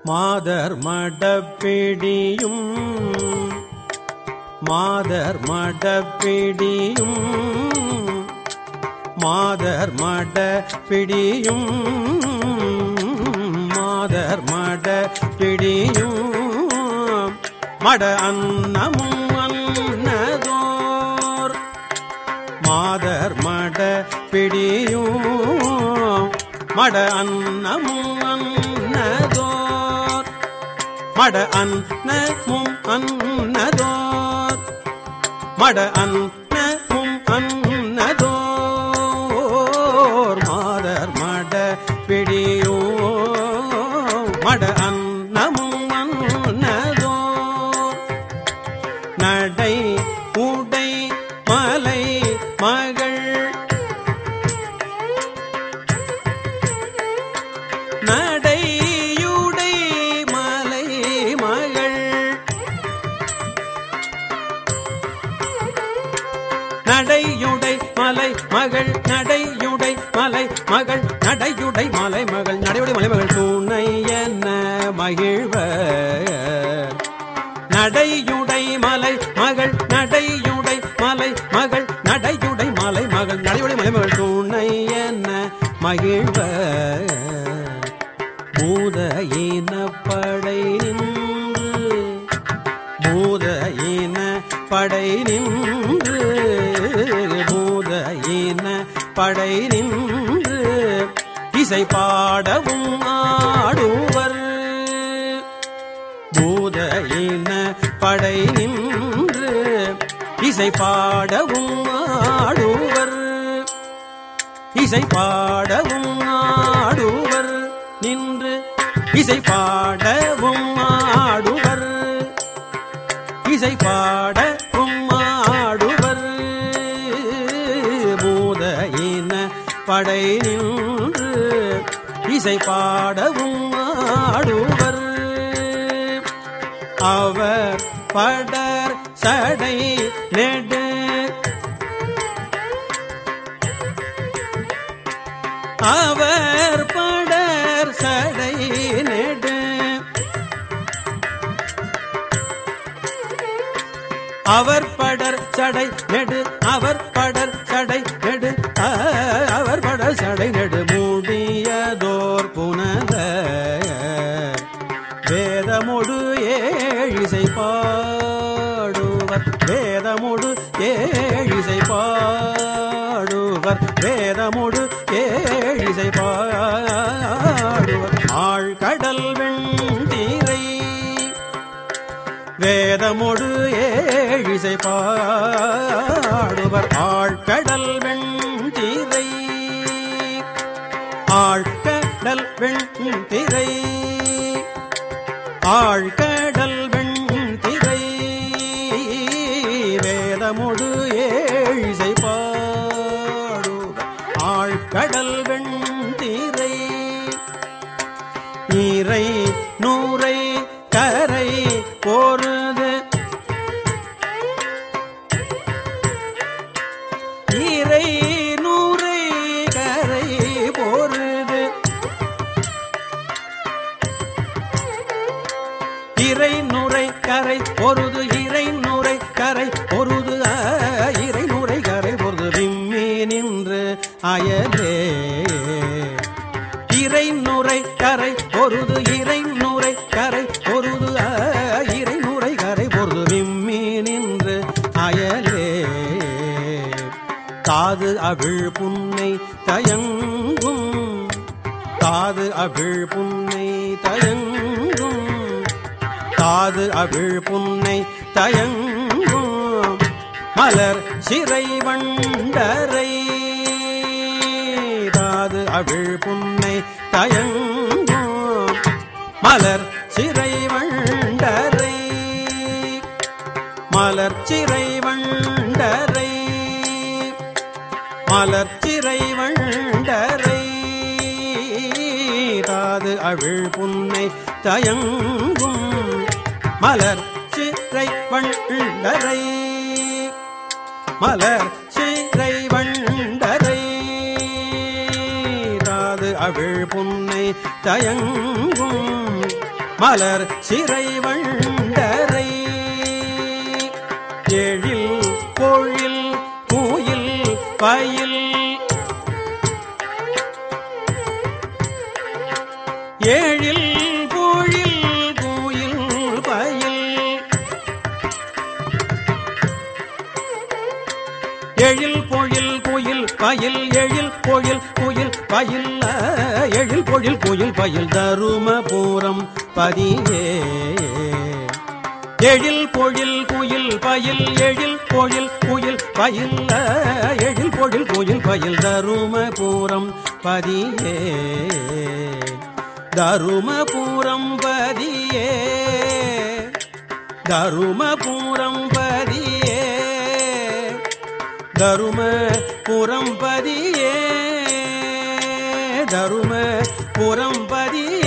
மாதர் மடப்பிடியும் மாதர் மடப்பிடியும் மாதர் மட பிடியும் மாதர் மட பிடியும் மட அன்னமும் அன்னதோர் மாதர் மட பிடியும் மட அன்னமும் அன்னதோர் மட அன்னமும் அன்னதோர் மட அன்னமும் அன்னதோர் மாதர் மட பிடியோ மட அன்னமும் அன்னதோர் நடை உடை மலை மகள் நடையுடை மலை மகள் நடையுடை மலை மகள் நடையுடை மலை மகள் நடையுடை மலை மகள் நடையுடை மலை மகள் துணை என்ன மகிழ்வ நடையுடை மலை மகள் நடையுடை மலை மகள் நடையுடை மலை மகள் நடையுடை மலை மகள் துணை என்ன மகிழ்வ பூத இனப்படை நின்று பூத இன படை நின்று பூத இன படை நின்று இசை பாடவும் ஆடுவர் பூத இன படை நின்று இசை பாடவும் ஆடுவர் இசை பாடவும் ஆடுவர் நின்று இசை பாடவும் ஆடுவர் இசை பாடவும் ஆடுவர் பூத இன படை நின்று இசை பாடவும் ஆடுவர் அவர் படர் சடை நெடு அவர் படர் சடை நெடு அவர் படர் சடை நெடு அவர் படர் சடை நெடு ஆ, அவர் படர் சடை நெடு மூடியதோர் புனல வேதமொடு ஏழிசை பாடுவர் வேதமொடு ஏழிசை பாடுவர் வேதமொடு ஏழிசை பாடுவர் ஆழ்கடல் வெண்டீரை வேதமொடு ஏழிசை பாடுவர் ஆழ்கடல் வெண்திரை ஆழ்கடல் வெண்திரை ஆழ்கடல் வெண்திரை வேதமொடு ஏழிசை பாடுவர் ஆழ்கடல் வெண்திரை நீரை நூரை கரை போருது நீரை நூரை கரை போருது இறை நுரை கரை பொருது இறை நுரை கரை பொருது ஆ, இறை நுரை கரை பொருது விம்மி நின்று அயலே இறை நுரை கரை பொருது இறை நுரை கரை பொருது ஆ, இறை நுரை கரை பொருது விம்மி நின்று அயலே காது அவிழ் புன்னை தயங்கும் காது அவிழ் புன்னை தயங்கும் காது அவிழ் புன்னை தயங்கும் மலர் சிறை வண்டரை காது அவிழ் புன்னை தயங்கும் மலர் சிறை வண்டரை மலர் சிறை வண்டரை மலர் சிறை வண்டரை தாது அவிழ் புன்னை தயங்கும் மலர் சிறை வண்டரை மலர் சிறை வண்டரை தாது அவிழ் புன்னை தயங்கும் மலர் சிறை வண்டரை எழில் பொழில் கூயில் பயில் ஏழில் பொழில் கூயில் பயில் எழில் பொழில் குயில் பயில் எழில் பொழில் குயில் பயில் எழில் பொழில் குயில் பயில் தருமபுரம் பதியே எழில் பொழில் குயில் பயில் எழில் பொழில் குயில் பயில் எழில் பொழில் குயில் பயில் தருமபுரம் பதியே தருமபுரம் பதியே தருமபுரம் பதியே தரும புறம்பதியே தரும புறம்பதியே